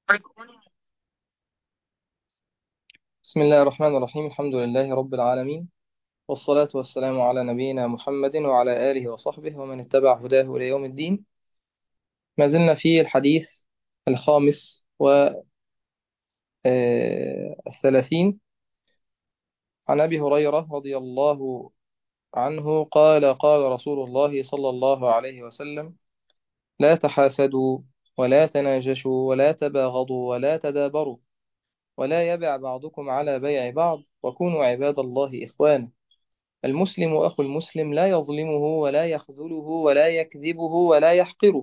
بسم الله الرحمن الرحيم الحمد لله رب العالمين والصلاة والسلام على نبينا محمد وعلى آله وصحبه ومن اتبع هداه إلى يوم الدين ما زلنا في الحديث الخامس والثلاثين عن أبي هريرة رضي الله عنه قال قال رسول الله صلى الله عليه وسلم لا تحاسدوا ولا تناجشوا ولا تباغضوا ولا تدابروا ولا يبع بعضكم على بيع بعض وكونوا عباد الله إخوانا المسلم أخو المسلم لا يظلمه ولا يخذله ولا يكذبه ولا يحقره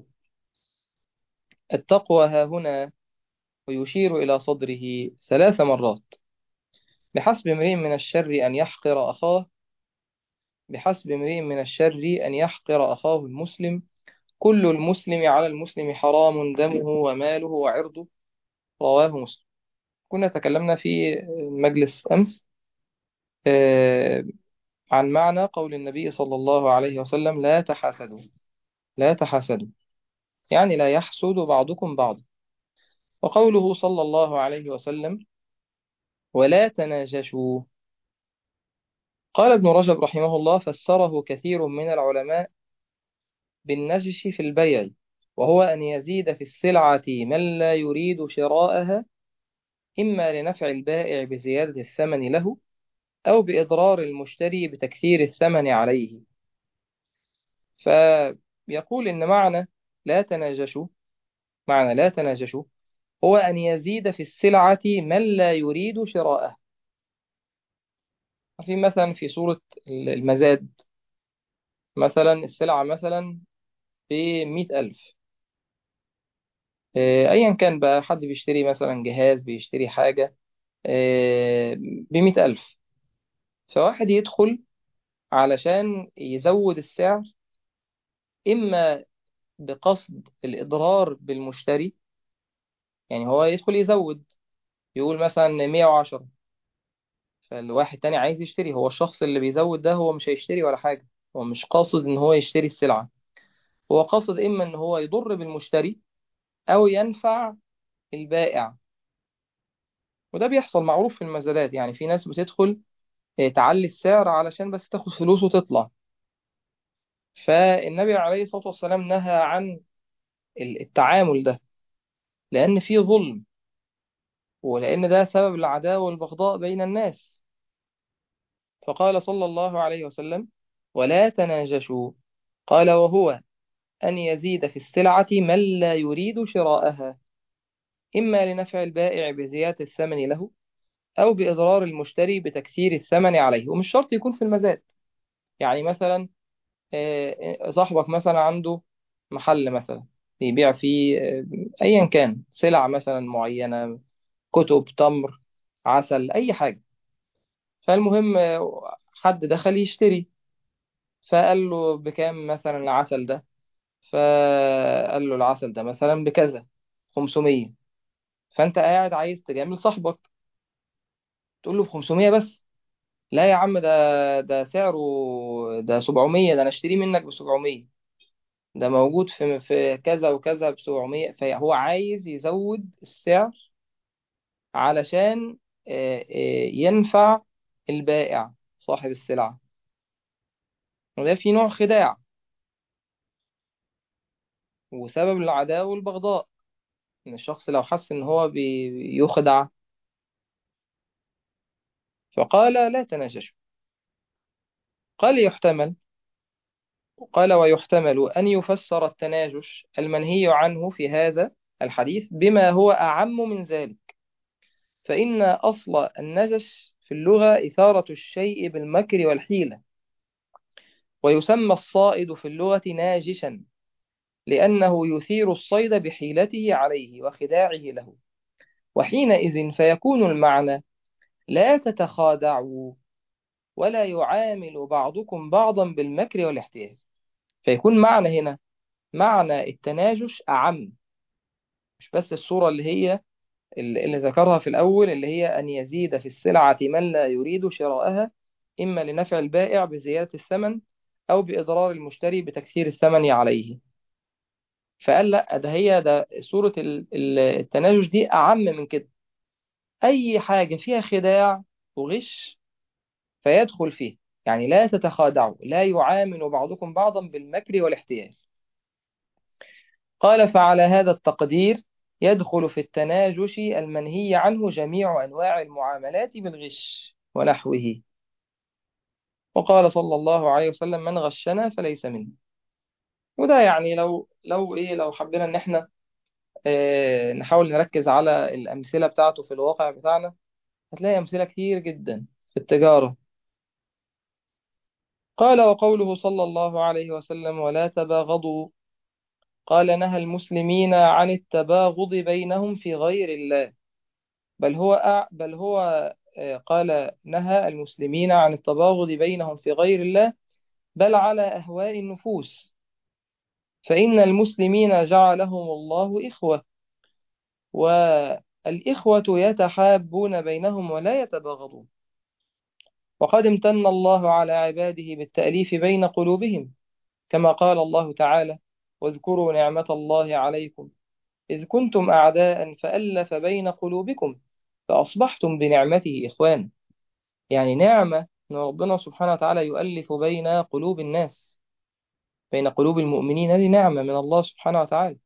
التقوى ها هنا ويشير إلى صدره ثلاث مرات بحسب امرئ من الشر أن يحقر أخاه بحسب امرئ من الشر أن يحقر أخاه المسلم كل المسلم على المسلم حرام دمه وماله وعرضه رواه مسلم كنا تكلمنا في مجلس أمس آه، عن معنى قول النبي صلى الله عليه وسلم لا تحاسدوا لا تحاسدوا يعني لا يحسد بعضكم بعضا وقوله صلى الله عليه وسلم ولا تناجشوا قال ابن رجب رحمه الله فسره كثير من العلماء بالنجش في البيع وهو أن يزيد في السلعة من لا يريد شراءها إما لنفع البائع بزيادة الثمن له أو بإضرار المشتري بتكثير الثمن عليه فيقول إن معنى لا تناجشوا معنى لا تناجشوا هو أن يزيد في السلعة من لا يريد شراءها في مثلا في صورة المزاد مثلا السلعة مثلا بمئة ألف آه، أيا كان بقى حد بيشتري مثلا جهاز بيشتري حاجة آه، بمئة ألف فواحد يدخل علشان يزود السعر إما بقصد الإضرار بالمشتري يعني هو يدخل يزود يقول مثلا مية وعشرة فالواحد تاني عايز يشتري هو الشخص اللي بيزود ده هو مش هيشتري ولا حاجة هو مش قاصد إن هو يشتري السلعة هو قاصد إما إن هو يضر بالمشتري أو ينفع البائع وده بيحصل معروف في المزادات يعني في ناس بتدخل آه، تعلي السعر علشان بس تاخد فلوس وتطلع فالنبي عليه الصلاة والسلام نهى عن ال- التعامل ده لأن فيه ظلم ولأن ده سبب العداوة والبغضاء بين الناس فقال صلى الله عليه وسلم ولا تناجشوا قال وهو أن يزيد في السلعة من لا يريد شراءها إما لنفع البائع بزيادة الثمن له أو بإضرار المشتري بتكثير الثمن عليه ومش شرط يكون في المزاد يعني مثلا آه، صاحبك مثلا عنده محل مثلا بيبيع فيه آه، أيا كان سلع مثلا معينة كتب تمر عسل أي حاجة فالمهم آه، حد دخل يشتري فقال له بكام مثلا العسل ده فقال له العسل ده مثلا بكذا 500 فأنت قاعد عايز تجامل صاحبك تقول له ب 500 بس لا يا عم ده ده سعره ده 700 ده انا اشتريه منك ب 700 ده موجود في في كذا وكذا ب 700 فهو عايز يزود السعر علشان آه، آه، ينفع البائع صاحب السلعة وده في نوع خداع وسبب العداوة والبغضاء إن الشخص لو حس إن هو بيخدع فقال لا تناجشوا قال يحتمل قال ويحتمل أن يفسر التناجش المنهي عنه في هذا الحديث بما هو أعم من ذلك فإن أصل النجش في اللغة إثارة الشيء بالمكر والحيلة ويسمى الصائد في اللغة ناجشا لأنه يثير الصيد بحيلته عليه وخداعه له وحينئذ فيكون المعنى لا تتخادعوا ولا يعامل بعضكم بعضا بالمكر والاحتيال فيكون معنى هنا معنى التناجش أعم مش بس الصورة اللي هي اللي اللي ذكرها في الأول اللي هي أن يزيد في السلعة من لا يريد شراءها إما لنفع البائع بزيادة الثمن أو بإضرار المشتري بتكثير الثمن عليه فقال لا ده هي ده سورة ال- ال- التناجش دي أعم من كده أي حاجة فيها خداع وغش فيدخل فيه يعني لا تتخادعوا لا يعامل بعضكم بعضا بالمكر والاحتيال قال فعلى هذا التقدير يدخل في التناجش المنهي عنه جميع أنواع المعاملات بالغش ونحوه وقال صلى الله عليه وسلم من غشنا فليس منا وده يعني لو لو ايه لو حبينا ان احنا اه نحاول نركز على الامثله بتاعته في الواقع بتاعنا هتلاقي امثله كتير جدا في التجاره قال وقوله صلى الله عليه وسلم ولا تباغضوا قال نهى المسلمين عن التباغض بينهم في غير الله بل هو أع- بل هو آه، قال نهى المسلمين عن التباغض بينهم في غير الله بل على أهواء النفوس فإن المسلمين جعلهم الله إخوة والإخوة يتحابون بينهم ولا يتباغضون وقد امتن الله على عباده بالتأليف بين قلوبهم كما قال الله تعالى واذكروا نعمة الله عليكم إذ كنتم أعداء فألف بين قلوبكم فأصبحتم بنعمته إخوانا يعني نعمة إن ربنا سبحانه وتعالى يؤلف بين قلوب الناس بين قلوب المؤمنين هذه نعمة من الله سبحانه وتعالى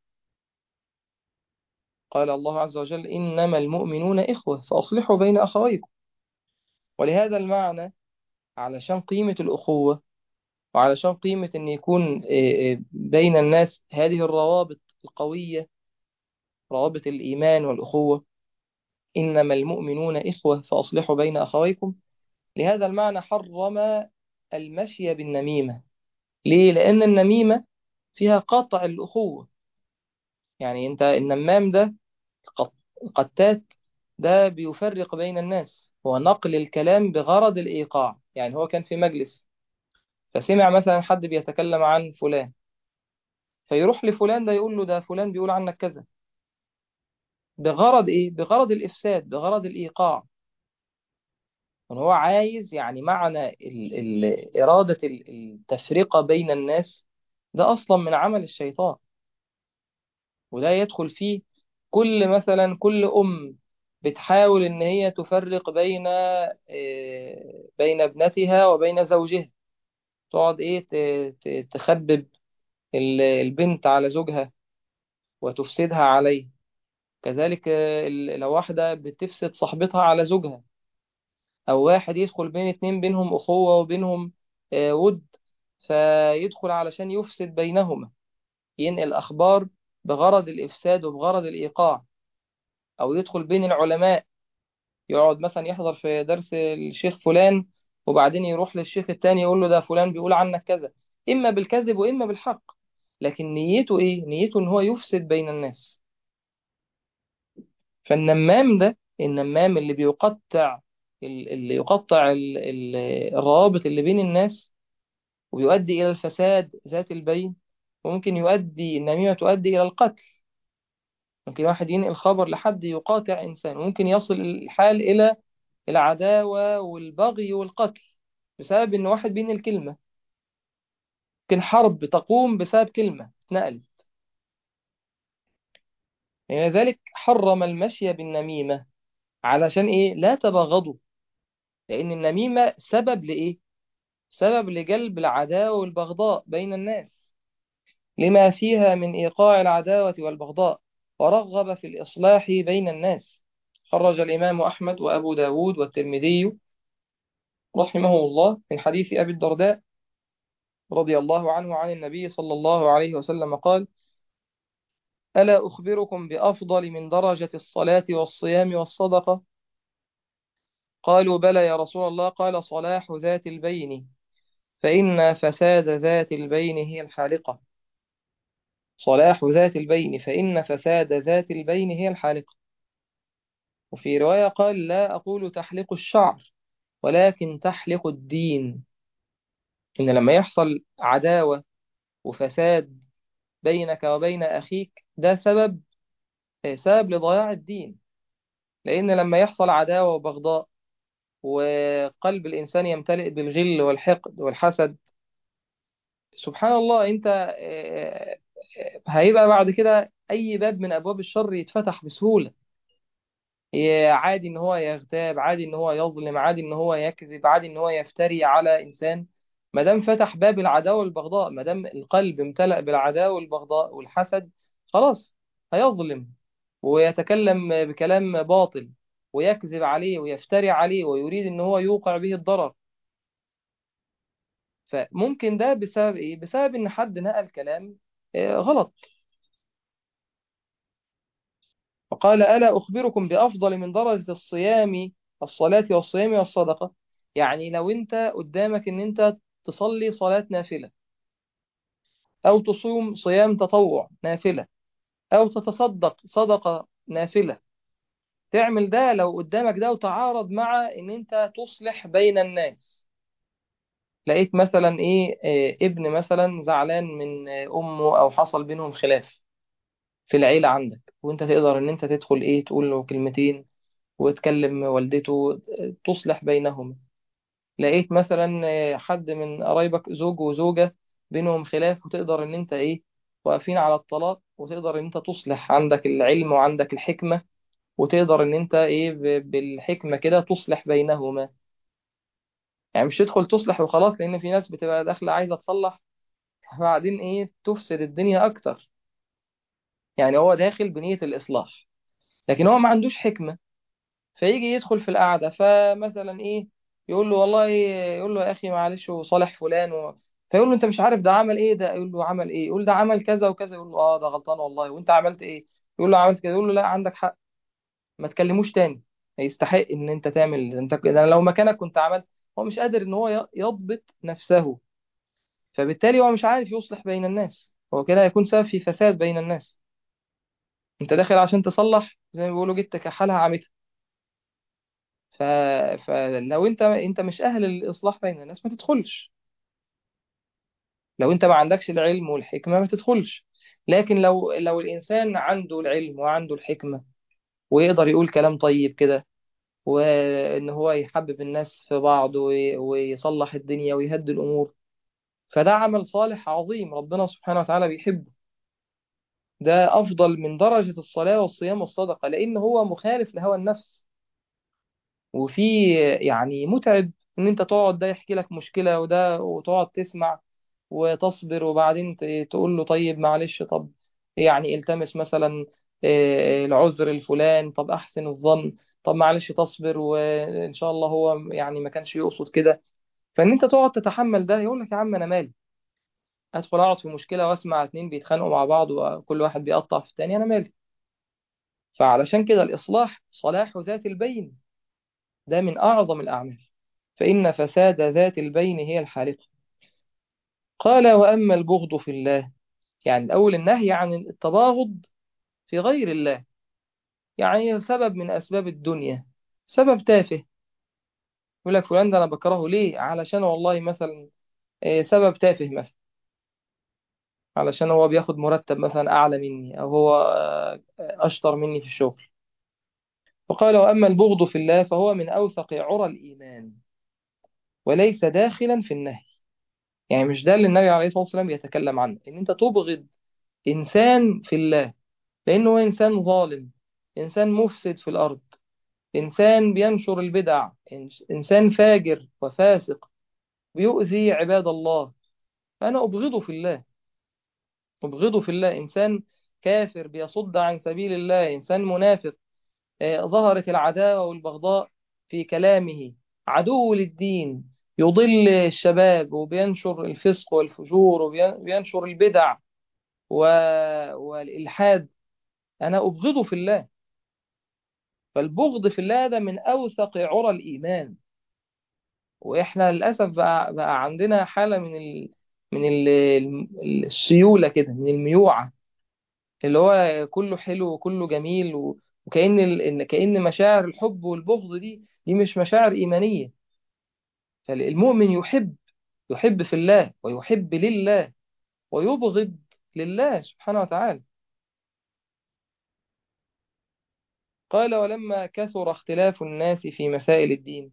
قال الله عز وجل إنما المؤمنون إخوة فأصلحوا بين أخويكم ولهذا المعنى علشان قيمة الأخوة وعلشان قيمة إن يكون آه، آه، بين الناس هذه الروابط القوية روابط الإيمان والأخوة إنما المؤمنون إخوة فأصلحوا بين أخويكم لهذا المعنى حرم المشي بالنميمة ليه؟ لأن النميمة فيها قطع الأخوة يعني أنت النمام ده القط- القتات ده بيفرق بين الناس هو نقل الكلام بغرض الإيقاع يعني هو كان في مجلس فسمع مثلا حد بيتكلم عن فلان فيروح لفلان ده يقول له ده فلان بيقول عنك كذا بغرض إيه؟ بغرض الإفساد بغرض الإيقاع ان هو عايز يعني معنى ال ال إرادة ال- التفرقة بين الناس ده أصلا من عمل الشيطان وده يدخل فيه كل مثلا كل أم بتحاول إن هي تفرق بين آه، بين ابنتها وبين زوجها تقعد إيه ت- ت- تخبب ال- البنت على زوجها وتفسدها عليه كذلك آه، ال- لو واحدة بتفسد صاحبتها على زوجها أو واحد يدخل بين اتنين بينهم أخوة وبينهم آه، ود فيدخل علشان يفسد بينهما ينقل أخبار بغرض الإفساد وبغرض الإيقاع أو يدخل بين العلماء يقعد مثلا يحضر في درس الشيخ فلان وبعدين يروح للشيخ التاني يقول له ده فلان بيقول عنك كذا إما بالكذب وإما بالحق لكن نيته إيه؟ نيته إن هو يفسد بين الناس فالنمام ده النمام اللي بيقطع اللي يقطع ال- ال- الروابط اللي بين الناس ويؤدي إلى الفساد ذات البين وممكن يؤدي النميمة تؤدي إلى القتل ممكن واحد ينقل خبر لحد يقاطع إنسان وممكن يصل الحال إلى العداوة والبغي والقتل بسبب إن واحد بينقل كلمة ممكن حرب تقوم بسبب كلمة اتنقلت يعني ذلك حرم المشي بالنميمة علشان إيه لا تبغضوا لأن النميمة سبب لإيه سبب لجلب العداوة والبغضاء بين الناس لما فيها من إيقاع العداوة والبغضاء ورغب في الإصلاح بين الناس خرج الإمام أحمد وأبو داود والترمذي رحمه الله من حديث أبي الدرداء رضي الله عنه عن النبي صلى الله عليه وسلم قال ألا أخبركم بأفضل من درجة الصلاة والصيام والصدقة قالوا بلى يا رسول الله قال صلاح ذات البين فإن فساد ذات البين هي الحالقة صلاح ذات البين فإن فساد ذات البين هي الحالقة وفي رواية قال لا أقول تحلق الشعر ولكن تحلق الدين إن لما يحصل عداوة وفساد بينك وبين أخيك ده سبب سبب لضياع الدين لأن لما يحصل عداوة وبغضاء وقلب الإنسان يمتلئ بالغل والحقد والحسد سبحان الله أنت آه، هيبقى بعد كده أي باب من أبواب الشر يتفتح بسهولة ي- عادي إن هو يغتاب عادي إن هو يظلم عادي إن هو يكذب عادي إن هو يفتري على إنسان ما دام فتح باب العداوة والبغضاء ما دام القلب امتلأ بالعداوة والبغضاء والحسد خلاص هيظلم ويتكلم بكلام باطل ويكذب عليه ويفتري عليه ويريد إن هو يوقع به الضرر فممكن ده بسبب إيه؟ بسبب إن حد نقل كلام آه، غلط فقال ألا أخبركم بأفضل من درجة الصيام الصلاة والصيام والصدقة يعني لو أنت قدامك إن أنت تصلي صلاة نافلة أو تصوم صيام تطوع نافلة أو تتصدق صدقة نافلة تعمل ده لو قدامك ده وتعارض مع إن أنت تصلح بين الناس لقيت مثلا إيه آه، ابن مثلا زعلان من آه، أمه أو حصل بينهم خلاف في العيلة عندك وأنت تقدر إن أنت تدخل إيه تقول له كلمتين وتكلم والدته تصلح بينهم لقيت مثلا آه، حد من قرايبك زوج وزوجة بينهم خلاف وتقدر ان انت ايه واقفين على الطلاق وتقدر ان انت تصلح عندك العلم وعندك الحكمة وتقدر ان انت ايه ب- بالحكمة كده تصلح بينهما يعني مش تدخل تصلح وخلاص لان في ناس بتبقى داخلة عايزة تصلح بعدين ايه تفسد الدنيا اكتر يعني هو داخل بنية الاصلاح لكن هو ما عندوش حكمة فيجي يدخل في القعدة فمثلا إيه يقول له والله يقول له يا أخي معلش وصالح فلان و... فيقول له أنت مش عارف ده عمل إيه ده يقول له عمل إيه يقول ده عمل كذا وكذا يقول له آه ده غلطان والله وأنت عملت إيه يقول له عملت كذا يقول له لا عندك حق ما تكلموش تاني يستحق إن أنت تعمل أنت أنا لو مكانك كنت عملت هو مش قادر إن هو ي- يضبط نفسه فبالتالي هو مش عارف يصلح بين الناس هو كده هيكون سبب في فساد بين الناس أنت داخل عشان تصلح زي ما بيقولوا جيت كحالها عمتها ف... فلو انت انت مش اهل الاصلاح بين الناس ما تدخلش لو انت ما عندكش العلم والحكمة ما تدخلش لكن لو لو الانسان عنده العلم وعنده الحكمة ويقدر يقول كلام طيب كده وان هو يحبب الناس في بعض وي... ويصلح الدنيا ويهدي الامور فده عمل صالح عظيم ربنا سبحانه وتعالى بيحبه ده افضل من درجة الصلاة والصيام والصدقة لان هو مخالف لهوى النفس وفي يعني متعب ان انت تقعد ده يحكي لك مشكلة وده وتقعد تسمع وتصبر وبعدين ت- تقول له طيب معلش طب يعني التمس مثلا آه، العذر الفلان طب احسن الظن طب معلش تصبر وان شاء الله هو يعني ما كانش يقصد كده فان انت تقعد تتحمل ده يقول لك يا عم انا مالي ادخل اقعد في مشكلة واسمع اتنين بيتخانقوا مع بعض وكل واحد بيقطع في التاني انا مالي فعلشان كده الاصلاح صلاح ذات البين ده من اعظم الاعمال فإن فساد ذات البين هي الحالقة قال وأما البغض في الله يعني الأول النهي عن التباغض في غير الله يعني سبب من أسباب الدنيا سبب تافه يقول لك فلان ده أنا بكرهه ليه علشان والله مثلا إيه، سبب تافه مثلا علشان هو بياخد مرتب مثلا أعلى مني أو هو آه، أشطر مني في الشغل وقال وأما البغض في الله فهو من أوثق عرى الإيمان وليس داخلا في النهي يعني مش ده اللي النبي عليه الصلاة والسلام بيتكلم عنه إن أنت تبغض إنسان في الله لأنه هو إنسان ظالم إنسان مفسد في الأرض إنسان بينشر البدع إنس- إنسان فاجر وفاسق بيؤذي عباد الله فأنا أبغضه في الله أبغضه في الله إنسان كافر بيصد عن سبيل الله إنسان منافق آه، ظهرت العداوة والبغضاء في كلامه عدو للدين يضل الشباب وبينشر الفسق والفجور وبينشر البدع و... والإلحاد أنا أبغضه في الله فالبغض في الله ده من أوثق عرى الإيمان وإحنا للأسف بقى, بقى عندنا حالة من ال... من ال... ال- السيولة كده من الميوعة اللي هو كله حلو وكله جميل و... وكأن ال... إن كأن مشاعر الحب والبغض دي دي مش مشاعر إيمانية فالمؤمن يحب يحب في الله ويحب لله ويبغض لله سبحانه وتعالى قال ولما كثر اختلاف الناس في مسائل الدين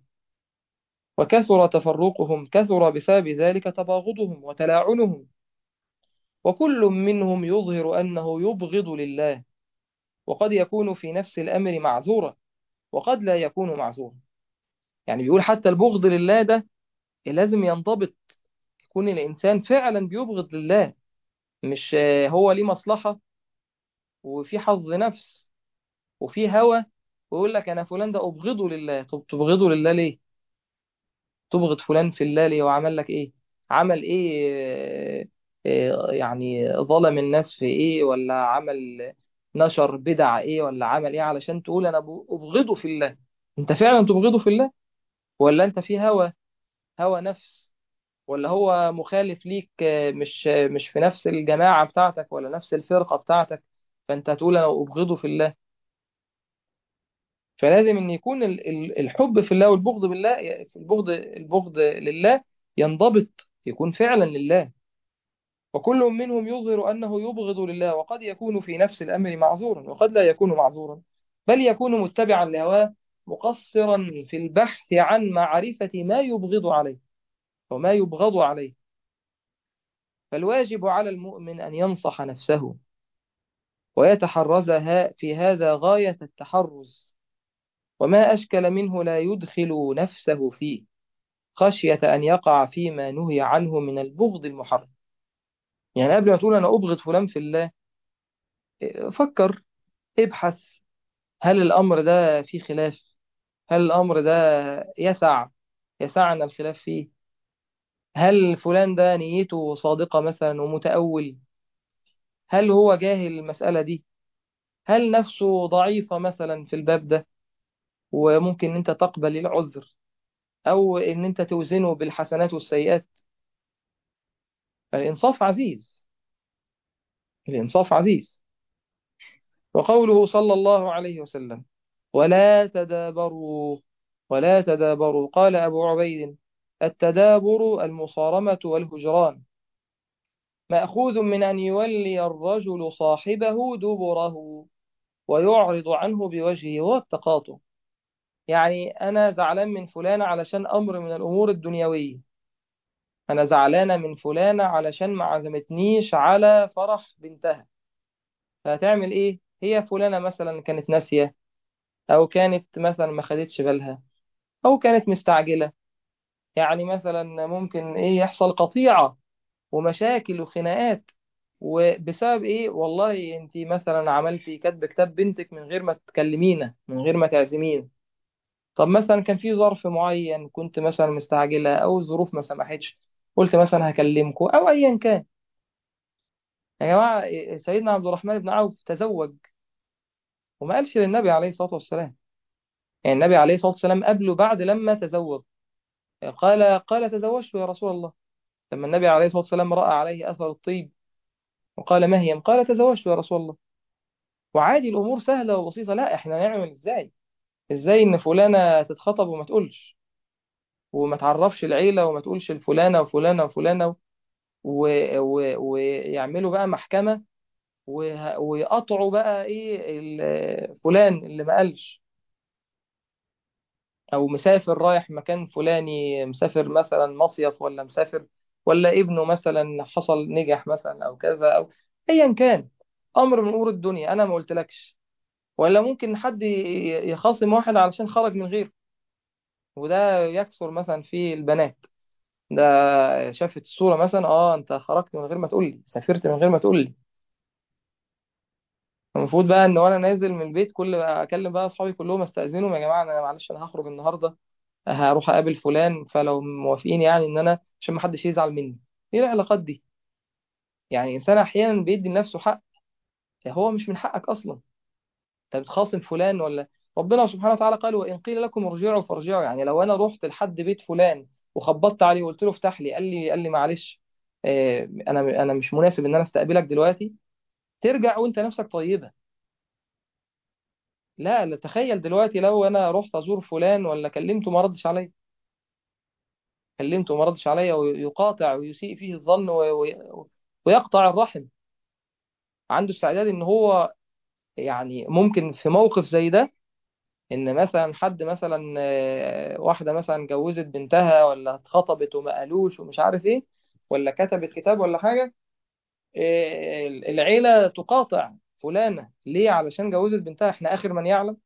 وكثر تفرقهم كثر بسبب ذلك تباغضهم وتلاعنهم وكل منهم يظهر أنه يبغض لله وقد يكون في نفس الأمر معذورا وقد لا يكون معذورا يعني بيقول حتى البغض لله ده لازم ينضبط يكون الإنسان فعلا بيبغض لله مش آه، هو ليه مصلحة وفي حظ نفس وفي هوى ويقول لك أنا فلان ده أبغضه لله طب تبغضه لله ليه تبغض فلان في الله ليه وعمل لك إيه عمل إيه آه، آه، يعني ظلم الناس في إيه ولا عمل نشر بدع إيه ولا عمل إيه علشان تقول أنا أبغضه في الله أنت فعلا تبغضه في الله ولا أنت في هوى هوى نفس ولا هو مخالف ليك آه، مش آه، مش في نفس الجماعة بتاعتك ولا نفس الفرقة بتاعتك فأنت هتقول أنا أبغضه في الله فلازم أن يكون ال- ال- الحب في الله والبغض بالله في البغض البغض لله ينضبط يكون فعلا لله وكل منهم يظهر أنه يبغض لله وقد يكون في نفس الأمر معذورا وقد لا يكون معذورا بل يكون متبعا لهواه مقصرا في البحث عن معرفة ما يبغض عليه وما يبغض عليه فالواجب على المؤمن أن ينصح نفسه ويتحرزها في هذا غاية التحرز وما أشكل منه لا يدخل نفسه فيه خشية أن يقع فيما نهي عنه من البغض المحرم يعني قبل ما تقول أنا أبغض فلان في الله فكر ابحث هل الأمر ده فيه خلاف هل الأمر ده يسع يسعنا الخلاف فيه هل فلان ده نيته صادقة مثلا ومتأول هل هو جاهل المسألة دي هل نفسه ضعيفة مثلا في الباب ده وممكن انت تقبل العذر او ان انت توزنه بالحسنات والسيئات فالانصاف عزيز الانصاف عزيز وقوله صلى الله عليه وسلم ولا تدابروا ولا تدابروا قال ابو عبيد التدابر المصارمة والهجران مأخوذ من أن يولي الرجل صاحبه دبره ويعرض عنه بوجهه هو التقاطع يعني أنا زعلان من فلان علشان أمر من الأمور الدنيوية أنا زعلانة من فلانة علشان ما عزمتنيش على فرح بنتها فهتعمل إيه؟ هي فلانة مثلا كانت ناسية أو كانت مثلا ما خدتش بالها أو كانت مستعجلة يعني مثلا ممكن إيه يحصل قطيعة ومشاكل وخناقات وبسبب إيه؟ والله أنت مثلا عملتي كاتبة كتاب بنتك من غير ما تكلمينا من غير ما تعزمينا طب مثلا كان في ظرف معين كنت مثلا مستعجلة أو الظروف ما سمحتش قلت مثلا هكلمكم أو أيا كان يا جماعة إيه، سيدنا عبد الرحمن بن عوف تزوج وما قالش للنبي عليه الصلاة والسلام يعني النبي عليه الصلاة والسلام قبله بعد لما تزوج قال قال تزوجت يا رسول الله لما النبي عليه الصلاة والسلام رأى عليه أثر الطيب وقال ما هي قال تزوجت يا رسول الله وعادي الأمور سهلة وبسيطة لا إحنا نعمل إزاي إزاي إن فلانة تتخطب وما تقولش وما تعرفش العيلة وما تقولش الفلانة وفلانة وفلانة و... و... ويعملوا بقى محكمة وه- ويقطعوا بقى ايه ال- فلان اللي ما قالش او مسافر رايح مكان فلاني مسافر مثلا مصيف ولا مسافر ولا ابنه مثلا حصل نجح مثلا او كذا او ايا كان امر من امور الدنيا انا ما قلتلكش ولا ممكن حد ي- يخاصم واحد علشان خرج من غيره وده يكثر مثلا في البنات ده شافت الصورة مثلا اه انت خرجت من غير ما تقول لي سافرت من غير ما تقول لي المفروض بقى ان وانا نازل من البيت كل اكلم بقى اصحابي كلهم استاذنهم يا جماعه انا معلش انا هخرج النهارده هروح اقابل فلان فلو موافقين يعني ان انا عشان ما حدش يزعل مني ايه العلاقات دي يعني انسان احيانا بيدي لنفسه حق هو مش من حقك اصلا انت بتخاصم فلان ولا ربنا سبحانه وتعالى قال وان قيل لكم ارجعوا فارجعوا يعني لو انا رحت لحد بيت فلان وخبطت عليه وقلت له افتح لي قال لي قال لي معلش آه، انا انا مش مناسب ان انا استقبلك دلوقتي ترجع وانت نفسك طيبه لا لا تخيل دلوقتي لو انا رحت ازور فلان ولا كلمته ما ردش عليا كلمته وما ردش عليا ويقاطع ويسيء فيه الظن و- و- ويقطع الرحم عنده استعداد ان هو يعني ممكن في موقف زي ده ان مثلا حد مثلا آه، واحده مثلا جوزت بنتها ولا اتخطبت وما قالوش ومش عارف ايه ولا كتبت كتاب ولا حاجه إيه، العيلة تقاطع فلانة ليه علشان جوزت بنتها احنا آخر من يعلم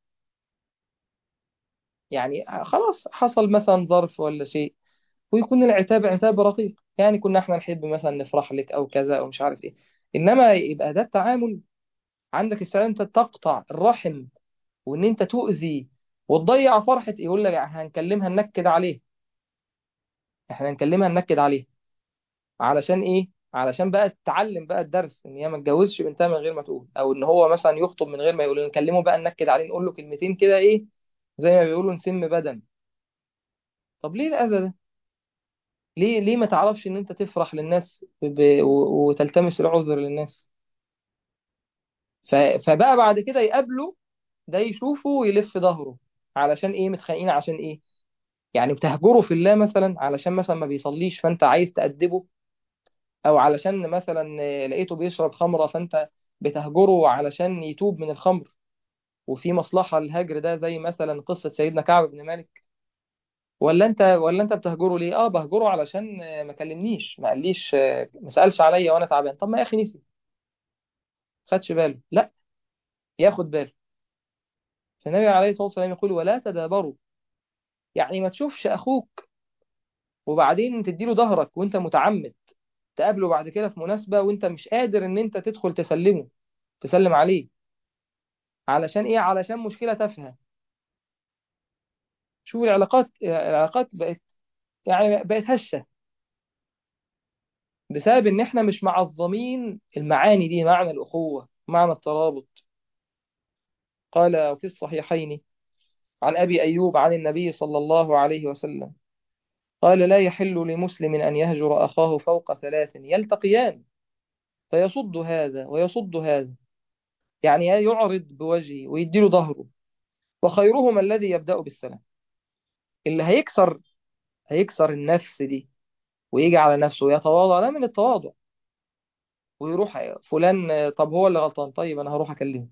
يعني خلاص حصل مثلا ظرف ولا شيء ويكون العتاب عتاب رقيق يعني كنا احنا نحب مثلا نفرح لك او كذا او مش عارف ايه انما يبقى ده التعامل عندك استعداد انت تقطع الرحم وان انت تؤذي وتضيع فرحة يقول لك هنكلمها ننكد عليه احنا هنكلمها ننكد عليه علشان ايه علشان بقى تتعلم بقى الدرس ان هي ما تجوزش بنتها من غير ما تقول او ان هو مثلا يخطب من غير ما يقول نكلمه بقى ننكد عليه نقول له كلمتين كده ايه زي ما بيقولوا نسم بدن طب ليه الأذى ده ليه ليه ما تعرفش ان انت تفرح للناس ب... ب... و- وتلتمس العذر للناس ف... فبقى بعد كده يقابله ده يشوفه ويلف ظهره علشان ايه متخانقين عشان ايه يعني بتهجره في الله مثلا علشان مثلا ما بيصليش فانت عايز تأدبه او علشان مثلا آه، لقيته بيشرب خمرة فانت بتهجره علشان يتوب من الخمر وفي مصلحة الهجر ده زي مثلا قصة سيدنا كعب بن مالك ولا انت ولا انت بتهجره ليه اه بهجره علشان آه، ما كلمنيش ما قاليش آه، ما سألش عليا وانا تعبان طب ما يا اخي نسي خدش باله لا ياخد باله فالنبي عليه الصلاة والسلام يقول ولا تدابروا يعني ما تشوفش اخوك وبعدين تديله ظهرك وانت متعمد تقابله بعد كده في مناسبة وانت مش قادر ان انت تدخل تسلمه تسلم عليه علشان ايه علشان مشكلة تافهة شوف العلاقات العلاقات بقت يعني بقت هشة بسبب ان احنا مش معظمين المعاني دي معنى الأخوة معنى الترابط قال في الصحيحين عن أبي أيوب عن النبي صلى الله عليه وسلم قال لا يحل لمسلم أن يهجر أخاه فوق ثلاث يلتقيان فيصد هذا ويصد هذا يعني يعرض بوجهه ويديله ظهره وخيرهما الذي يبدأ بالسلام اللي هيكسر هيكسر النفس دي ويجي على نفسه ويتواضع ده من التواضع ويروح فلان طب هو اللي غلطان طيب انا هروح اكلمه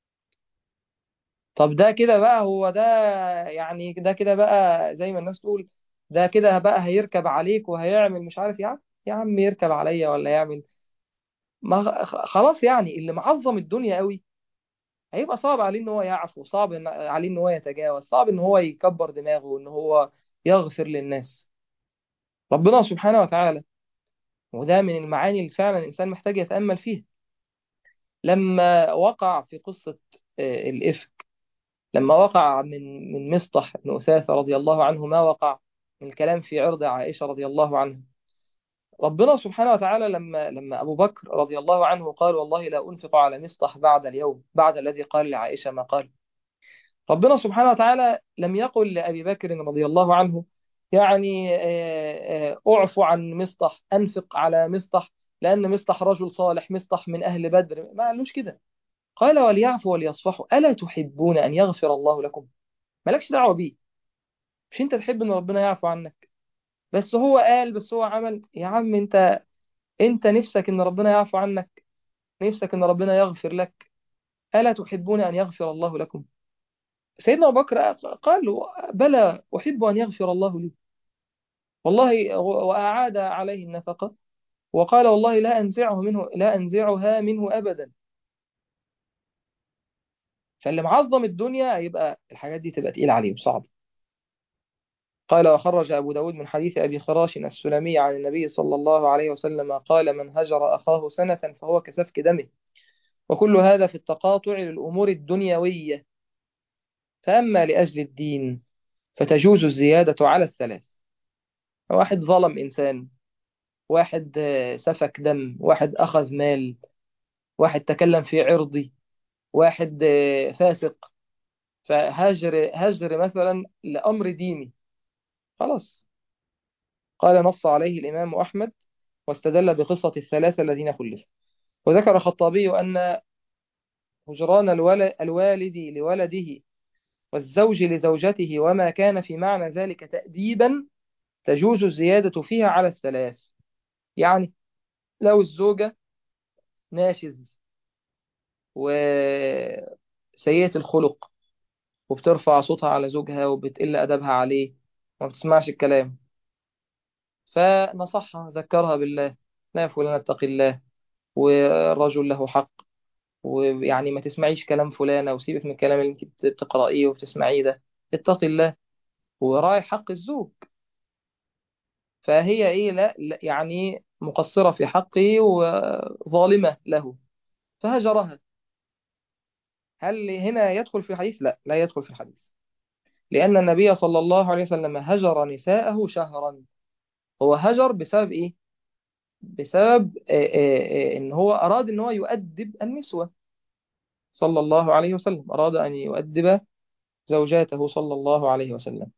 طب ده كده بقى هو ده يعني ده كده بقى زي ما الناس تقول ده كده بقى هيركب عليك وهيعمل مش عارف يا عم يا عم يركب عليا ولا يعمل ما خ- خلاص يعني اللي معظم الدنيا قوي هيبقى صعب عليه ان هو يعفو صعب إن- عليه ان هو يتجاوز صعب ان هو يكبر دماغه وان هو يغفر للناس ربنا سبحانه وتعالى وده من المعاني اللي فعلا الإنسان محتاج يتأمل فيها لما وقع في قصة آه، الإفك لما وقع من من مصطح بن أثاثة رضي الله عنه ما وقع من الكلام في عرض عائشة رضي الله عنها ربنا سبحانه وتعالى لما لما أبو بكر رضي الله عنه قال والله لا أنفق على مصطح بعد اليوم بعد الذي قال لعائشة ما قال ربنا سبحانه وتعالى لم يقل لأبي بكر رضي الله عنه يعني آه، آه، أعفو عن مصطح أنفق على مصطح لأن مصطح رجل صالح مصطح من أهل بدر ما قالوش كده قال وليعفوا وليصفحوا ألا تحبون أن يغفر الله لكم مالكش دعوة بيه مش أنت تحب أن ربنا يعفو عنك بس هو قال بس هو عمل يا عم أنت أنت نفسك أن ربنا يعفو عنك نفسك أن ربنا يغفر لك ألا تحبون أن يغفر الله لكم سيدنا أبو بكر قال له بلى أحب أن يغفر الله لي والله وأعاد عليه النفقة وقال والله لا أنزعه منه لا أنزعها منه أبدا فاللي معظم الدنيا يبقى الحاجات دي تبقى تقيلة عليه وصعبة قال وخرج أبو داود من حديث أبي خراش السلمي عن النبي صلى الله عليه وسلم قال من هجر أخاه سنة فهو كسفك دمه وكل هذا في التقاطع للأمور الدنيوية فأما لأجل الدين فتجوز الزيادة على الثلاث واحد ظلم إنسان واحد آه، سفك دم واحد أخذ مال واحد تكلم في عرضي واحد آه، فاسق فهجر هجر مثلا لأمر ديني خلاص قال نص عليه الإمام أحمد واستدل بقصة الثلاثة الذين خلفوا وذكر الخطابي أن هجران الول- الوالد لولده والزوج لزوجته وما كان في معنى ذلك تأديبا تجوز الزيادة فيها على الثلاث يعني لو الزوجة ناشز وسيئة الخلق وبترفع صوتها على زوجها وبتقل أدبها عليه وما بتسمعش الكلام فنصحها ذكرها بالله لا يا فلان اتق الله والرجل له حق ويعني ما تسمعيش كلام فلانة وسيبك من الكلام اللي انت بت- بتقرأيه وبتسمعيه ده اتقي الله وراعي حق الزوج فهي ايه لا, لا يعني مقصرة في حقه وظالمة له فهجرها هل هنا يدخل في الحديث؟ لا لا يدخل في الحديث لأن النبي صلى الله عليه وسلم هجر نساءه شهرا هو هجر بسبب ايه؟ بسبب آه، آه، آه، ان هو أراد ان هو يؤدب النسوة صلى الله عليه وسلم أراد أن يؤدب زوجاته صلى الله عليه وسلم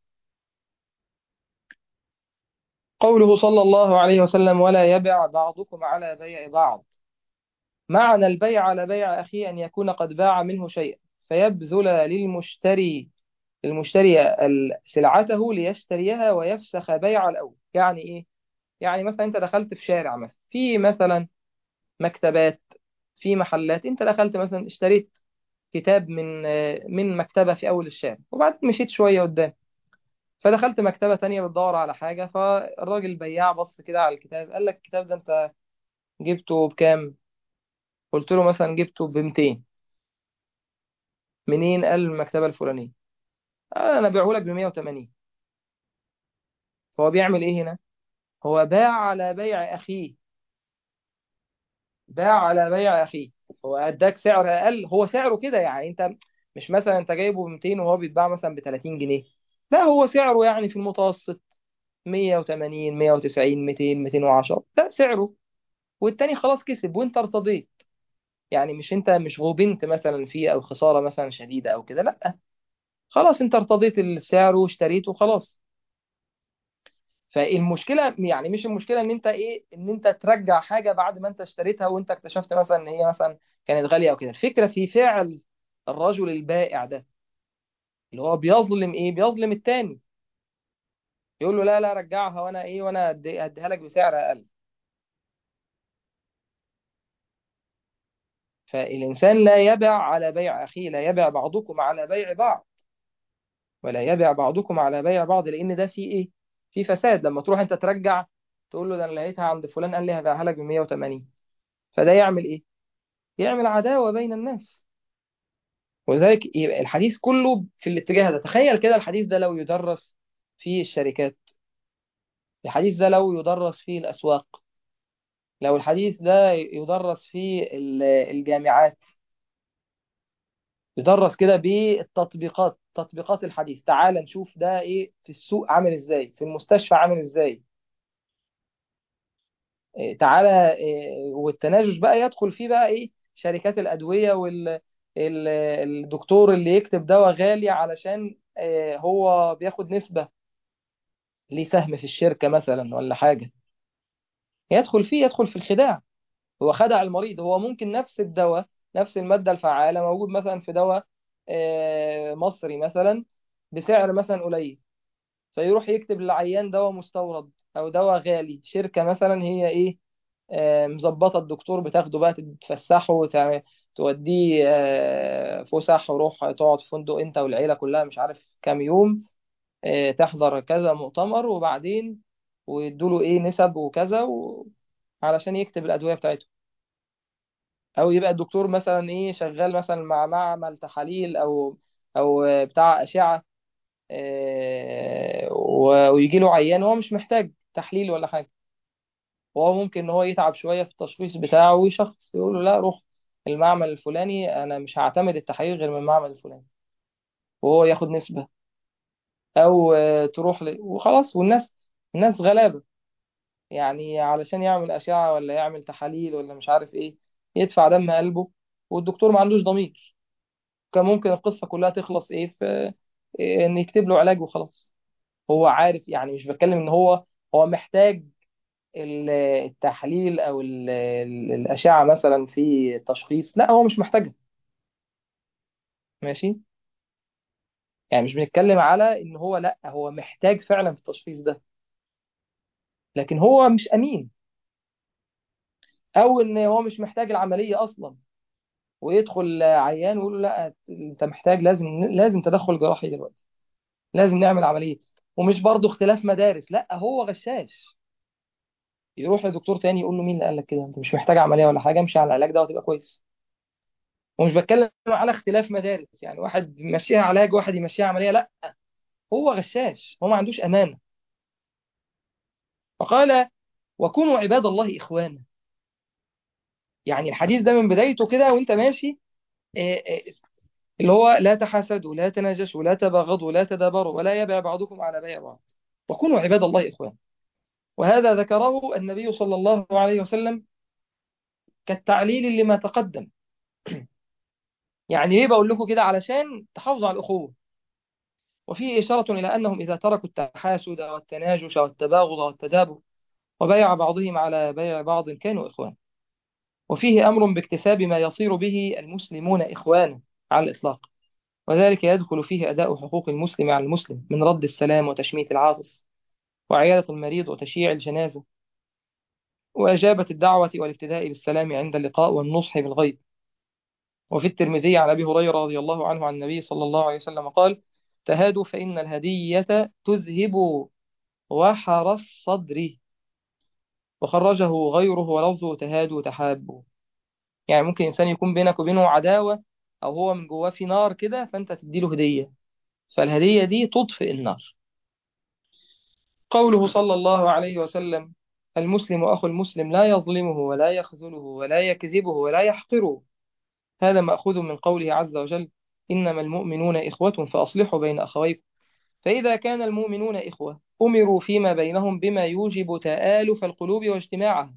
قوله صلى الله عليه وسلم ولا يبع بعضكم على بيع بعض معنى البيع على بيع أخيه أن يكون قد باع منه شيئا فيبذل للمشتري المشتري ال- سلعته ليشتريها ويفسخ بيع الأول يعني إيه؟ يعني مثلا أنت دخلت في شارع مثلا في مثلا مكتبات في محلات أنت دخلت مثلا اشتريت كتاب من من مكتبة في أول الشارع وبعدين مشيت شوية قدام فدخلت مكتبة تانية بتدور على حاجة فالراجل البياع بص كده على الكتاب قال لك الكتاب ده أنت جبته بكام؟ قلت له مثلا جبته ب 200 منين؟ قال من المكتبة الفلانية قال أنا ببيعه لك ب 180 فهو بيعمل إيه هنا؟ هو باع على بيع أخيه باع على بيع أخيه هو أداك سعر أقل هو سعره كده يعني أنت مش مثلا أنت جايبه ب 200 وهو بيتباع مثلا ب 30 جنيه لا هو سعره يعني في المتوسط 180 190 200 210 ده سعره والتاني خلاص كسب وانت ارتضيت يعني مش انت مش غبنت مثلا فيه او خسارة مثلا شديدة او كده لا خلاص انت ارتضيت السعر واشتريته خلاص فالمشكلة يعني مش المشكلة ان انت ايه ان انت ترجع حاجة بعد ما انت اشتريتها وانت اكتشفت مثلا ان هي مثلا كانت غالية او كده الفكرة في فعل الرجل البائع ده اللي هو بيظلم ايه بيظلم التاني يقول له لا لا رجعها وانا ايه وانا أدي- اديها لك بسعر اقل فالانسان لا يبع على بيع اخيه لا يبع بعضكم على بيع بعض ولا يبع بعضكم على بيع بعض لان ده فيه ايه في فساد لما تروح انت ترجع تقول له ده انا لقيتها عند فلان قال لي هبيعها لك ب 180 فده يعمل ايه يعمل عداوة بين الناس وذلك يبقى الحديث كله في الاتجاه ده تخيل كده الحديث ده لو يدرس في الشركات الحديث ده لو يدرس في الأسواق لو الحديث ده يدرس في ال- الجامعات يدرس كده بالتطبيقات تطبيقات الحديث تعال نشوف ده ايه في السوق عامل ازاي في المستشفى عامل ازاي إيه تعالى إيه والتناجش بقى يدخل فيه بقى ايه شركات الأدوية وال ال- الدكتور اللي يكتب دواء غالي علشان إيه هو بياخد نسبة ليه سهم في الشركة مثلا ولا حاجة يدخل فيه يدخل في الخداع هو خدع المريض هو ممكن نفس الدواء نفس المادة الفعالة موجود مثلا في دواء آه، مصري مثلا بسعر مثلا قليل فيروح يكتب للعيان دواء مستورد أو دواء غالي شركة مثلا هي إيه آه، مظبطة الدكتور بتاخده بقى تتفسحه وتع- توديه آه، فسح وروح تقعد في فندق أنت والعيلة كلها مش عارف كام يوم آه، تحضر كذا مؤتمر وبعدين ويدوله ايه نسب وكذا و... علشان يكتب الادويه بتاعته او يبقى الدكتور مثلا ايه شغال مثلا مع معمل تحاليل او او آه، بتاع اشعه آه، و- ويجي له عيان هو مش محتاج تحليل ولا حاجه وهو ممكن ان هو يتعب شويه في التشخيص بتاعه ويشخص يقول له لا روح المعمل الفلاني انا مش هعتمد التحاليل غير من المعمل الفلاني وهو ياخد نسبه او آه، تروح ل... وخلاص والناس الناس غلابه يعني علشان يعمل أشعة ولا يعمل تحاليل ولا مش عارف إيه يدفع دم قلبه والدكتور ما عندوش ضمير كان ممكن القصة كلها تخلص إيه في إيه إن يكتب له علاج وخلاص هو عارف يعني مش بتكلم إن هو هو محتاج ال- التحليل أو ال- ال- الأشعة مثلا في التشخيص لا هو مش محتاجها ماشي يعني مش بنتكلم على إن هو لا هو محتاج فعلا في التشخيص ده لكن هو مش أمين أو إن هو مش محتاج العملية أصلا ويدخل عيان ويقول له لا انت محتاج لازم لازم تدخل جراحي دلوقتي لازم نعمل عمليه ومش برضه اختلاف مدارس لا هو غشاش يروح لدكتور تاني يقول له مين اللي قال لك كده انت مش محتاج عمليه ولا حاجه امشي على العلاج ده وتبقى كويس ومش بتكلم على اختلاف مدارس يعني واحد يمشيها علاج واحد يمشيها عمليه لا هو غشاش هو ما عندوش امانه فقال وكونوا عباد الله اخوانا يعني الحديث ده من بدايته كده وانت ماشي آه، آه، اللي هو لا تحاسدوا لا تناجشوا لا تباغضوا لا تدابروا ولا يبع بعضكم على بيع بعض وكونوا عباد الله اخوانا وهذا ذكره النبي صلى الله عليه وسلم كالتعليل لما تقدم يعني ليه بقول لكم كده علشان تحافظوا على الأخوة وفيه إشارة إلى أنهم إذا تركوا التحاسد والتناجش والتباغض والتدابر وبيع بعضهم على بيع بعض كانوا إخوان وفيه أمر باكتساب ما يصير به المسلمون إخوانا على الإطلاق وذلك يدخل فيه أداء حقوق المسلم على المسلم من رد السلام وتشميت العاطس وعيادة المريض وتشييع الجنازة وإجابة الدعوة والابتداء بالسلام عند اللقاء والنصح بالغيب وفي الترمذي عن أبي هريرة رضي الله عنه عن النبي صلى الله عليه وسلم قال تهادوا فإن الهدية تذهب وحر الصدر وخرجه غيره ولفظه تهادوا تحابوا يعني ممكن إنسان يكون بينك وبينه عداوة أو هو من جواه في نار كده فأنت تديله هدية فالهدية دي تطفئ النار قوله صلى الله عليه وسلم المسلم أخو المسلم لا يظلمه ولا يخذله ولا يكذبه ولا يحقره هذا مأخوذ من قوله عز وجل إنما المؤمنون إخوة فأصلحوا بين أخويكم فإذا كان المؤمنون إخوة أمروا فيما بينهم بما يوجب تآلف القلوب واجتماعها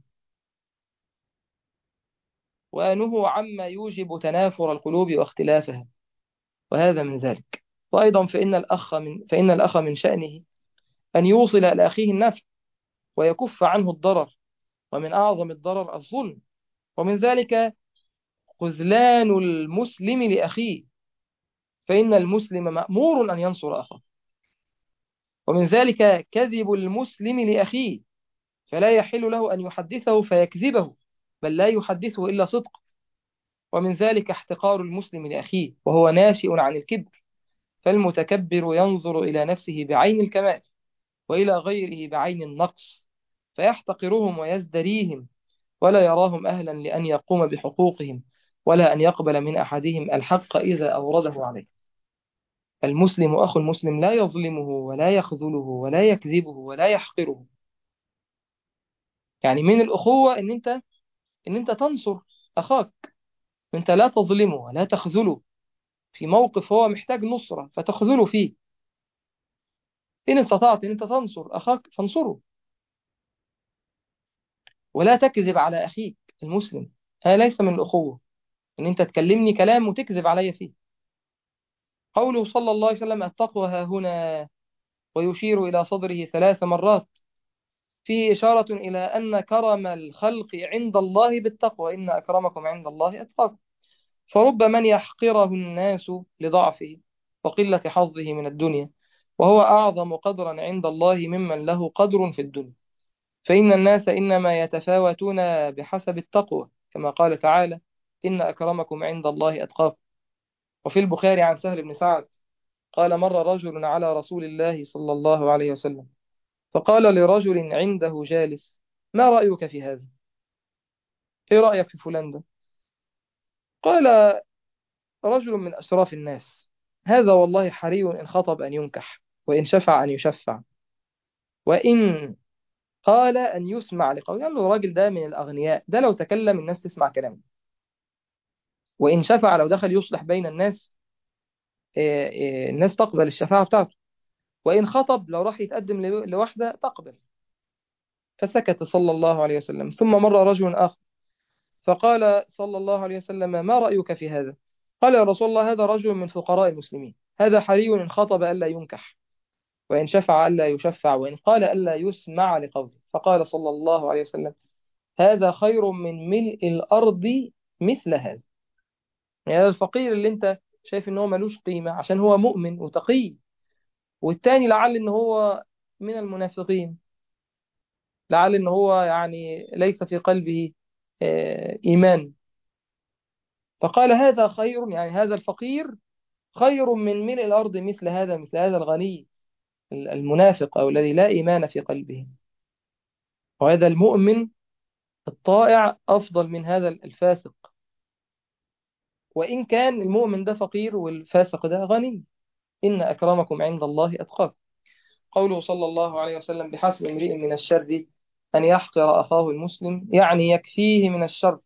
ونهوا عما يوجب تنافر القلوب واختلافها وهذا من ذلك وأيضا فإن الأخ من فإن الأخ من شأنه أن يوصل إلى أخيه النفع ويكف عنه الضرر ومن أعظم الضرر الظلم ومن ذلك خذلان المسلم لأخيه فإن المسلم مأمور أن ينصر أخاه ومن ذلك كذب المسلم لأخيه فلا يحل له أن يحدثه فيكذبه بل لا يحدثه إلا صدق ومن ذلك احتقار المسلم لأخيه وهو ناشئ عن الكبر فالمتكبر ينظر إلى نفسه بعين الكمال وإلى غيره بعين النقص فيحتقرهم ويزدريهم ولا يراهم أهلا لأن يقوم بحقوقهم ولا أن يقبل من أحدهم الحق إذا أورده عليه المسلم أخو المسلم لا يظلمه ولا يخذله ولا يكذبه ولا يحقره يعني من الأخوة إن أنت إن أنت تنصر أخاك أنت لا تظلمه ولا تخذله في موقف هو محتاج نصرة فتخذله فيه إن استطعت إن أنت تنصر أخاك فانصره ولا تكذب على أخيك المسلم هذا ليس من الأخوة إن أنت تكلمني كلام وتكذب علي فيه قوله صلى الله عليه وسلم التقوى ها هنا ويشير إلى صدره ثلاث مرات فيه إشارة إلى أن كرم الخلق عند الله بالتقوى إن أكرمكم عند الله أتقاكم فرب من يحقره الناس لضعفه وقلة حظه من الدنيا وهو أعظم قدرا عند الله ممن له قدر في الدنيا فإن الناس إنما يتفاوتون بحسب التقوى كما قال تعالى إن أكرمكم عند الله أتقاكم وفي البخاري عن سهل بن سعد قال مر رجل على رسول الله صلى الله عليه وسلم فقال لرجل عنده جالس ما رأيك في هذا إيه رأيك في فلان ده قال رجل من أشراف الناس هذا والله حري إن خطب أن ينكح وإن شفع أن يشفع وإن قال أن يسمع لقوله قال له الراجل ده من الأغنياء ده لو تكلم الناس تسمع كلامه وإن شفع لو دخل يصلح بين الناس آه، آه، الناس تقبل الشفاعة بتاعته وإن خطب لو راح يتقدم لو- لواحدة تقبل فسكت صلى الله عليه وسلم ثم مر رجل آخر فقال صلى الله عليه وسلم ما رأيك في هذا قال يا رسول الله هذا رجل من فقراء المسلمين هذا حري إن خطب ألا ينكح وإن شفع ألا يشفع وإن قال ألا يسمع لقوله فقال صلى الله عليه وسلم هذا خير من ملء الأرض مثل هذا يعني هذا الفقير اللي انت شايف ان هو ملوش قيمة عشان هو مؤمن وتقي والتاني لعل ان هو من المنافقين لعل ان هو يعني ليس في قلبه آه، إيمان فقال هذا خير يعني هذا الفقير خير من ملء الأرض مثل هذا مثل هذا الغني المنافق أو الذي لا إيمان في قلبه وهذا المؤمن الطائع أفضل من هذا الفاسق وإن كان المؤمن ده فقير والفاسق ده غني إن أكرمكم عند الله أتقاكم قوله صلى الله عليه وسلم بحسب امرئ من الشر أن يحقر أخاه المسلم يعني يكفيه من الشر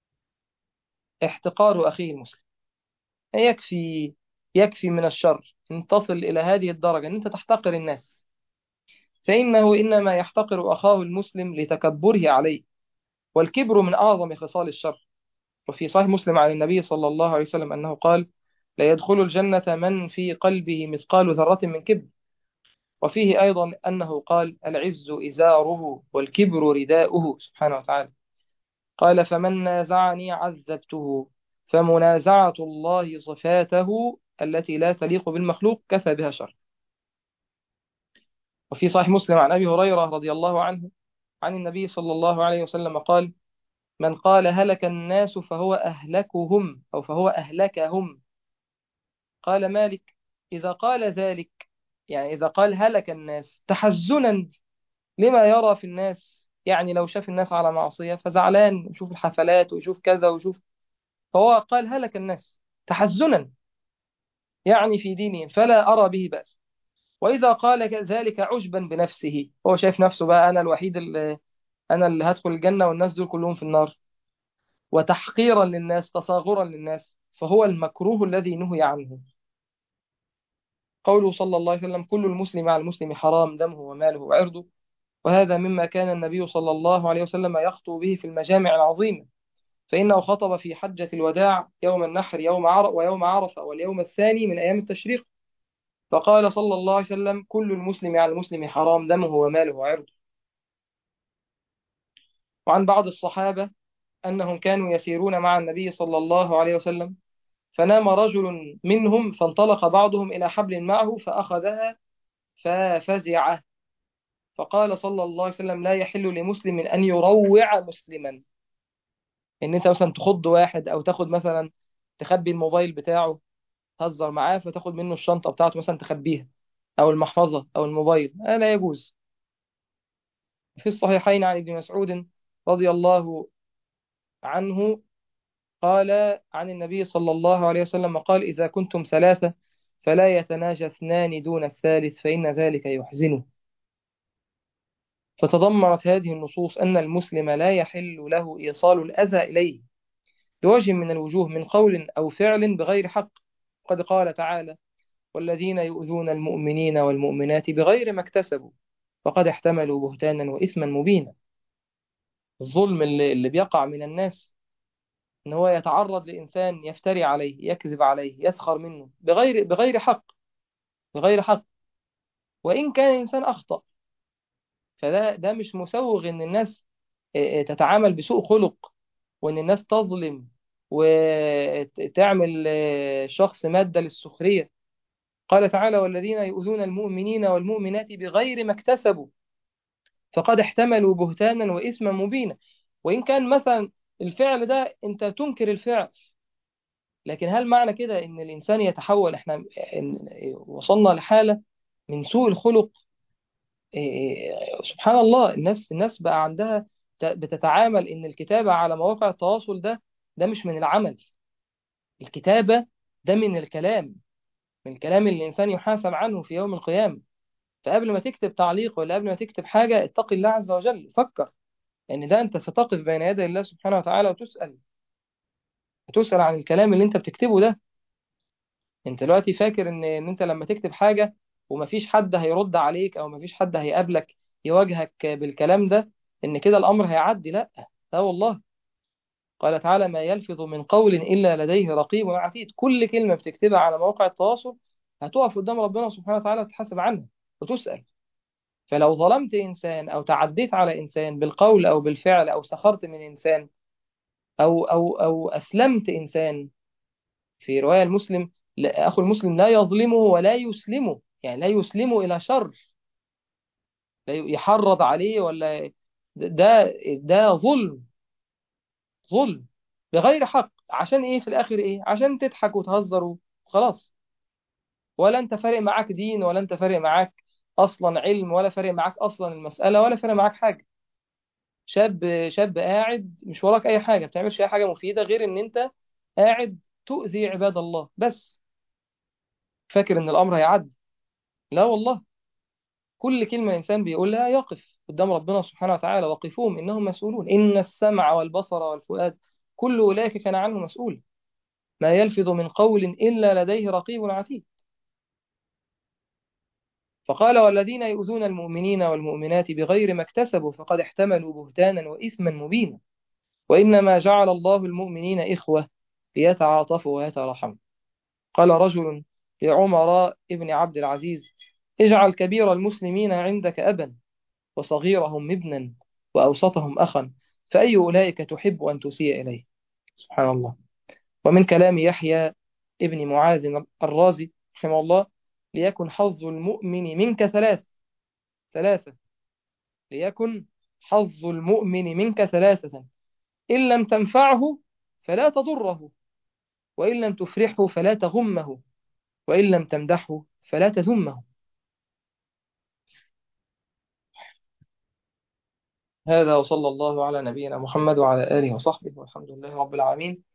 احتقار أخيه المسلم يكفي يكفي من الشر أن تصل إلى هذه الدرجة أن أنت تحتقر الناس فإنه إنما يحتقر أخاه المسلم لتكبره عليه والكبر من أعظم خصال الشر وفي صحيح مسلم عن النبي صلى الله عليه وسلم أنه قال لا يدخل الجنة من في قلبه مثقال ذرة من كبر وفيه أيضا أنه قال العز إزاره والكبر رداؤه سبحانه وتعالى قال فمن نازعني عذبته فمنازعة الله صفاته التي لا تليق بالمخلوق كفى بها شر وفي صحيح مسلم عن أبي هريرة رضي الله عنه عن النبي صلى الله عليه وسلم قال من قال هلك الناس فهو أهلكهم أو فهو أهلكهم قال مالك إذا قال ذلك يعني إذا قال هلك الناس تحزنا لما يرى في الناس يعني لو شاف الناس على معصية فزعلان يشوف الحفلات ويشوف كذا ويشوف فهو قال هلك الناس تحزنا يعني في دينهم فلا أرى به بأس وإذا قال ذلك عجبا بنفسه هو شايف نفسه بقى أنا الوحيد اللي أنا اللي هدخل الجنة والناس دول كلهم في النار وتحقيرا للناس تصاغرا للناس فهو المكروه الذي نهي عنه قوله صلى الله عليه وسلم كل المسلم على المسلم حرام دمه وماله وعرضه وهذا مما كان النبي صلى الله عليه وسلم يخطو به في المجامع العظيمة فإنه خطب في حجة الوداع يوم النحر يوم عرفة ويوم عرفة واليوم الثاني من أيام التشريق فقال صلى الله عليه وسلم كل المسلم على المسلم حرام دمه وماله وعرضه وعن بعض الصحابة أنهم كانوا يسيرون مع النبي صلى الله عليه وسلم فنام رجل منهم فانطلق بعضهم إلى حبل معه فأخذها ففزعه فقال صلى الله عليه وسلم لا يحل لمسلم أن يروع مسلما إن أنت مثلا تخض واحد أو تاخد مثلا تخبي الموبايل بتاعه تهزر معاه فتاخد منه الشنطة بتاعته مثلا تخبيها أو المحفظة أو الموبايل آه لا يجوز في الصحيحين عن ابن مسعود رضي الله عنه قال عن النبي صلى الله عليه وسلم قال إذا كنتم ثلاثة فلا يتناجى اثنان دون الثالث فإن ذلك يحزنه فتضمنت هذه النصوص أن المسلم لا يحل له إيصال الأذى إليه بوجه من الوجوه من قول أو فعل بغير حق قد قال تعالى والذين يؤذون المؤمنين والمؤمنات بغير ما اكتسبوا فقد احتملوا بهتانا وإثما مبينا الظلم اللي, اللي بيقع من الناس ان هو يتعرض لإنسان يفتري عليه يكذب عليه يسخر منه بغير بغير حق بغير حق وإن كان الإنسان أخطأ فده ده مش مسوغ إن الناس تتعامل بسوء خلق وإن الناس تظلم وتعمل شخص مادة للسخرية قال تعالى والذين يؤذون المؤمنين والمؤمنات بغير ما اكتسبوا فقد احتملوا بهتانا وإثما مبينا وإن كان مثلا الفعل ده أنت تنكر الفعل لكن هل معنى كده إن الإنسان يتحول إحنا إن وصلنا لحالة من سوء الخلق سبحان الله الناس الناس بقى عندها بتتعامل إن الكتابة على مواقع التواصل ده ده مش من العمل الكتابة ده من الكلام من الكلام اللي الإنسان يحاسب عنه في يوم القيامة فقبل ما تكتب تعليق ولا قبل ما تكتب حاجة اتق الله عز وجل فكر لأن ده أنت ستقف بين يدي الله سبحانه وتعالى وتسأل وتسأل عن الكلام اللي أنت بتكتبه ده أنت دلوقتي فاكر إن إن أنت لما تكتب حاجة ومفيش حد هيرد عليك أو مفيش حد هيقابلك يواجهك بالكلام ده إن كده الأمر هيعدي لا لا والله قال تعالى ما يلفظ من قول إلا لديه رقيب عتيد كل كلمة بتكتبها على مواقع التواصل هتقف قدام ربنا سبحانه وتعالى وتحاسب عنها وتسأل فلو ظلمت إنسان أو تعديت على إنسان بالقول أو بالفعل أو سخرت من إنسان أو أو أو أسلمت إنسان في رواية المسلم لا- أخو المسلم لا يظلمه ولا يسلمه يعني لا يسلمه إلى شر لا يحرض عليه ولا ده ده ظلم ظلم بغير حق عشان إيه في الآخر إيه عشان تضحك وتهزر وخلاص ولا أنت فارق معاك دين ولا أنت فارق معاك أصلا علم ولا فارق معاك أصلا المسألة ولا فارق معاك حاجة شاب شاب قاعد مش وراك اي حاجه ما بتعملش اي حاجه مفيده غير ان انت قاعد تؤذي عباد الله بس فاكر ان الامر هيعدي لا والله كل كلمه انسان بيقولها يقف قدام ربنا سبحانه وتعالى وقفوهم انهم مسؤولون ان السمع والبصر والفؤاد كل اولئك كان عنه مسؤول ما يلفظ من قول الا لديه رقيب عتيد فقال والذين يؤذون المؤمنين والمؤمنات بغير ما اكتسبوا فقد احتملوا بهتانا واثما مبينا وانما جعل الله المؤمنين اخوه ليتعاطفوا ويتراحموا قال رجل لعمر ابن عبد العزيز اجعل كبير المسلمين عندك أبا وصغيرهم ابنا وأوسطهم أخا فأي أولئك تحب أن تسيء إليه سبحان الله ومن كلام يحيى ابن معاذ الرازي رحمه الله ليكن حظ المؤمن منك ثلاث ثلاثة ليكن حظ المؤمن منك ثلاثة إن لم تنفعه فلا تضره وإن لم تفرحه فلا تغمه وإن لم تمدحه فلا تذمه هذا وصلى الله على نبينا محمد وعلى آله وصحبه والحمد لله رب العالمين